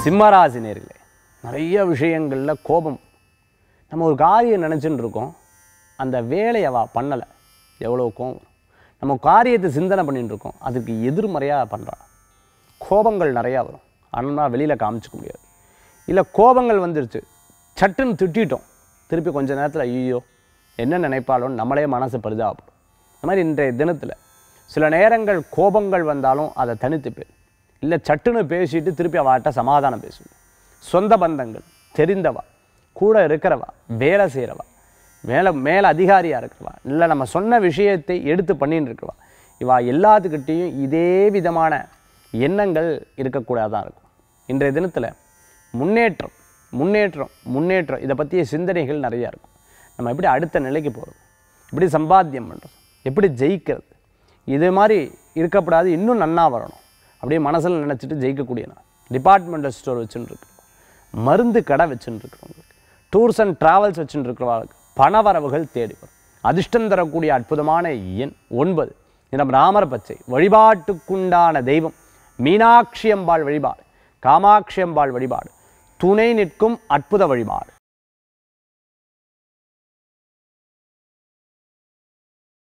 சிம்மராசி நேர்களே நிறைய விஷயங்களில் கோபம் நம்ம ஒரு காரியம் நினச்சிட்டு இருக்கோம் அந்த வேலையை அவ பண்ணலை எவ்வளோ கோபம் வரும். நம்ம காரியத்தை சிந்தனை பண்ணிட்டு இருக்கோம் அதுக்கு எதிர்மறையாக பண்ணுறா கோபங்கள் நிறையா வரும் ஆனால் வெளியில் காமிச்சிக்க முடியாது இல்லை கோபங்கள் வந்துருச்சு சட்டுன்னு திட்டிட்டோம் திருப்பி கொஞ்ச நேரத்தில் ஐயோ என்ன நினைப்பாலும் நம்மளே மனசு பரிதாபப்படும் இந்த மாதிரி இன்றைய தினத்தில் சில நேரங்கள் கோபங்கள் வந்தாலும் அதை தனித்து பேர் இல்லை சட்டுன்னு பேசிட்டு திருப்பி அவட்ட சமாதானம் பேசுவோம் சொந்த பந்தங்கள் தெரிந்தவா கூட இருக்கிறவா வேலை செய்கிறவா மேலே மேலே அதிகாரியாக இருக்கிறவா இல்லை நம்ம சொன்ன விஷயத்தை எடுத்து பண்ணின்னு இருக்கிறவா இவா எல்லாத்துக்கிட்டேயும் இதே விதமான எண்ணங்கள் இருக்கக்கூடாதான் இருக்கும் இன்றைய தினத்தில் முன்னேற்றம் முன்னேற்றம் முன்னேற்றம் இதை பற்றிய சிந்தனைகள் நிறையா இருக்கும் நம்ம எப்படி அடுத்த நிலைக்கு போகிறது எப்படி சம்பாத்தியம் பண்ணுறது எப்படி ஜெயிக்கிறது இது மாதிரி இருக்கப்படாது இன்னும் நன்னா வரணும் அப்படியே மனசில் நினச்சிட்டு ஜெயிக்கக்கூடிய நான் டிபார்ட்மெண்டல் ஸ்டோர் வச்சுன்னு இருக்கிறோம் மருந்து கடை வச்சுன்னு இருக்கிறவங்களுக்கு டூர்ஸ் அண்ட் ட்ராவல்ஸ் வச்சுட்டு இருக்கிறவங்களுக்கு பணவரவுகள் தேடி வரும் அதிர்ஷ்டம் தரக்கூடிய அற்புதமான எண் ஒன்பது நிறம் ராமர் பச்சை வழிபாட்டுக்குண்டான தெய்வம் மீனாட்சி அம்பாள் வழிபாடு காமாட்சி அம்பாள் வழிபாடு துணை நிற்கும் அற்புத வழிபாடு